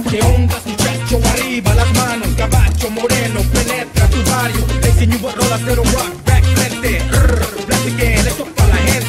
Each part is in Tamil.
Que onda su pecho arriba, las manos, caballo moreno, penetra tu barrio. Ese new rola cero rock, back frente. Rrr, Blast again, esto pa' la gente.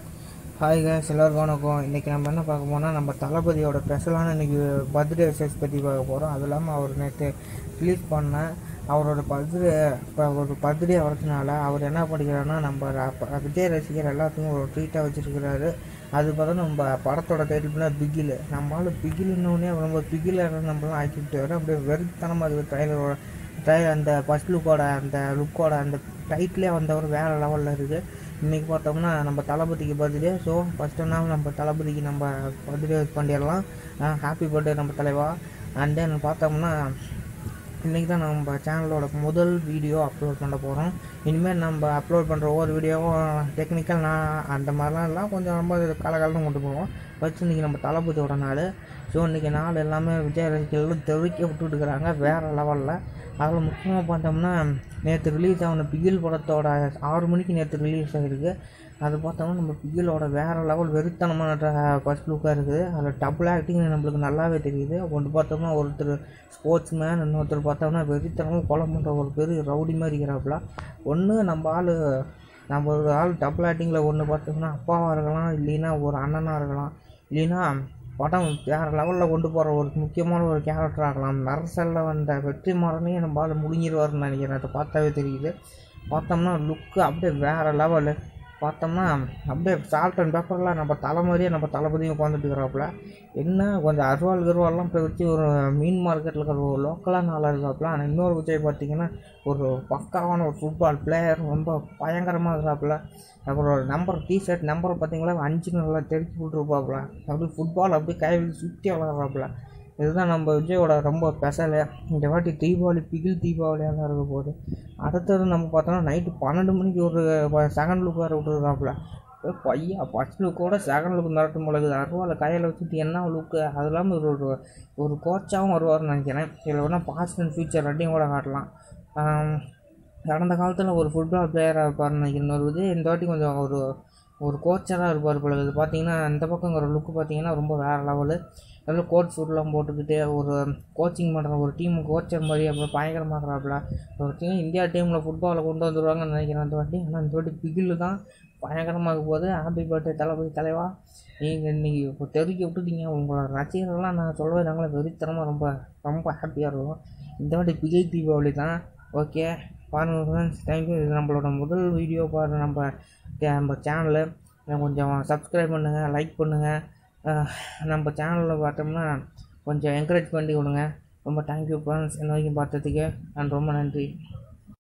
Hi guys எல்லோருக்கும் வணக்கம் இன்றைக்கி நம்ம என்ன பார்க்க போனால் நம்ம தளபதியோட ஸ்பெஷலான இன்றைக்கி பர்த்டே விசேஷ் பற்றி பார்க்க போகிறோம் அது இல்லாமல் அவர் நேற்று ரிலீஸ் பண்ண அவரோட பர்த்டே இப்போ ஒரு பர்த்டே வரதுனால அவர் என்ன பண்ணிக்கிறாருன்னா நம்ம ர- விஜய் ரசிகர் எல்லாத்துக்கும் ஒரு ட்ரீட்டாக வச்சுருக்கிறாரு அது பார்த்தா நம்ம படத்தோட டைட்டில் பிகில் நம்மளால பிகில்னோடனே ரொம்ப பிகில் நம்மளாம் ஆக்கிட்டு வரோம் அப்படியே வெறுத்தனமாக இருக்குது ட்ரைலரோட ட்ரை அந்த ஃபஸ்ட் லுக்கோட அந்த லுக்கோட அந்த டைட்டிலே வந்தவர் வேறு லெவலில் இருக்குது இன்றைக்கி பார்த்தோம்னா நம்ம தளபதிக்கு பர்த்டே ஸோ ஃபஸ்ட்டு நாள் நம்ம தளபதிக்கு நம்ம பர்த்டே பண்ணிடலாம் ஹாப்பி பர்த்டே நம்ம தலைவா அண்ட் தென் பார்த்தோம்னா இன்றைக்கி தான் நம்ம சேனலோட முதல் வீடியோ அப்லோட் பண்ண போகிறோம் இனிமேல் நம்ம அப்லோட் பண்ணுற ஒவ்வொரு வீடியோவும் டெக்னிக்கல் நான் அந்த மாதிரிலாம் எல்லாம் கொஞ்சம் ரொம்ப கலகலன்னு கொண்டு போவோம் ஃபஸ்ட்டு இன்றைக்கி நம்ம தளபதியோட நாள் ஸோ இன்றைக்கி நாள் எல்லாமே விஜய் ரசிகர்கள் தெறிக்க விட்டுட்டு இருக்கிறாங்க வேறு லெவலில் அதில் முக்கியமாக பார்த்தோம்னா நேற்று ரிலீஸ் ஆன பிகில் படத்தோட ஆறு மணிக்கு நேற்று ரிலீஸ் ஆகிருக்கு அது பார்த்தோம்னா நம்ம பிகிலோட வேறு லெவல் வெறித்தனமான ஃபஸ்ட் லுக்காக இருக்குது அதில் டபுள் ஆக்டிங் நம்மளுக்கு நல்லாவே தெரியுது ஒன்று பார்த்தோம்னா ஒருத்தர் ஸ்போர்ட்ஸ் மேன் இன்னொருத்தர் பார்த்தோம்னா வெறித்தனமாக கொலை பண்ணுற ஒரு பெரிய ரவுடி மாதிரி இருக்கிறாப்புல ஒன்று நம்ம ஆள் நம்ம ஒரு ஆள் டபுள் ஆக்டிங்கில் ஒன்று பார்த்தோம்னா அப்பாவாக இருக்கலாம் இல்லைன்னா ஒரு அண்ணனாக இருக்கலாம் இல்லைன்னா படம் வேறு லெவலில் கொண்டு போகிற ஒரு முக்கியமான ஒரு கேரக்டர் ஆகலாம் நரசலில் வந்த வெற்றி மாறனே நம்ம ஆள் முழுங்கிடுவார்னு நினைக்கிறேன் அதை பார்த்தாவே தெரியுது பார்த்தோம்னா லுக்கு அப்படியே வேறு லெவலு பார்த்தோம்னா அப்படியே சால்ட் அண்ட் பேப்பர்லாம் நம்ம தலை மாதிரியே நம்ம தளபதியும் உட்காந்துட்டு இருக்கிறாப்புல என்ன கொஞ்சம் அருவாள் கருவாள்லாம் இப்போ வச்சு ஒரு மீன் மார்க்கெட்டில் இருக்கிற ஒரு லோக்கலான ஆளாக இருக்காப்புல ஆனால் இன்னொரு விஜய் பார்த்தீங்கன்னா ஒரு பக்காவான ஒரு ஃபுட்பால் பிளேயர் ரொம்ப பயங்கரமாக இருக்கிறாப்புல அப்புறம் ஒரு நம்பர் டிஷர்ட் நம்பர் பார்த்தீங்களா அஞ்சு நல்லா தெரிச்சு விட்ருப்பாப்புல அப்படியே ஃபுட்பால் அப்படியே கை சுற்றி விளாட்றாப்புல இதுதான் நம்ம விஜயோட ரொம்ப ஸ்பெஷலு இந்த வாட்டி தீபாவளி பிகில் தீபாவளியாக தான் இருக்க போகுது அடுத்தது நம்ம பார்த்தோம்னா நைட்டு பன்னெண்டு மணிக்கு ஒரு செகண்ட் லுக் வேறு விட்டுருக்காப்புல ஏ பையா ஃபஸ்ட் லுக்கோட செகண்ட் லுக் மிரட்டும் போல இருக்குது அருவாவில் கையில் வச்சுட்டு என்ன லுக்கு அது இல்லாமல் ஒரு ஒரு ஒரு கோச்சாகவும் வருவார்னு நினைக்கிறேன் இதில் வேணால் பாஸ்ட் அண்ட் ஃபியூச்சர் ரெண்டையும் கூட காட்டலாம் ஆம், கடந்த காலத்தில் ஒரு ஃபுட்பால் பிளேயராக இருப்பார்னு நினைக்கிறேன் ஒரு இது இந்த வாட்டி கொஞ்சம் ஒரு ஒரு கோச்சராக இருப்பார் போல இது பார்த்தீங்கன்னா இந்த பக்கங்கிற லுக்கு பார்த்தீங்கன்னா ரொம்ப வேறு லெவலு அதில் கோட் சூட்லாம் போட்டுக்கிட்டு ஒரு கோச்சிங் பண்ணுற ஒரு டீம் கோச்சர் மாதிரி அப்புறம் பயங்கரமாகறாப்புல ஒரு டீம் இந்தியா டீமில் ஃபுட்பாலை கொண்டு வந்துடுவாங்கன்னு நினைக்கிறேன் அந்த வாட்டி ஆனால் இந்த வாட்டி பிகில் தான் பயங்கரமாக போகுது ஹாப்பி பர்த்டே தளபதி தலைவா நீங்கள் இன்றைக்கி இப்போ தெருக்கி விட்டுட்டீங்க உங்களோட ரசிகர்கள்லாம் நான் சொல்லவே நாங்களே வெறித்தனமாக ரொம்ப ரொம்ப ஹாப்பியாக இருக்கும் இந்த வாட்டி பிகில் தீபாவளி தான் ஓகே பாருங்கள் ஃப்ரெண்ட்ஸ் தேங்க்யூ இது நம்மளோட முதல் வீடியோ பாருங்கள் நம்ம நம்ம சேனலு கொஞ்சம் சப்ஸ்கிரைப் பண்ணுங்கள் லைக் பண்ணுங்கள் நம்ம சேனலில் பார்த்தோம்னா கொஞ்சம் என்கரேஜ் பண்ணி விடுங்க ரொம்ப தேங்க்யூ ஃப்ரெண்ட்ஸ் என்ன வரைக்கும் பார்த்ததுக்கு நான் ரொம்ப நன்றி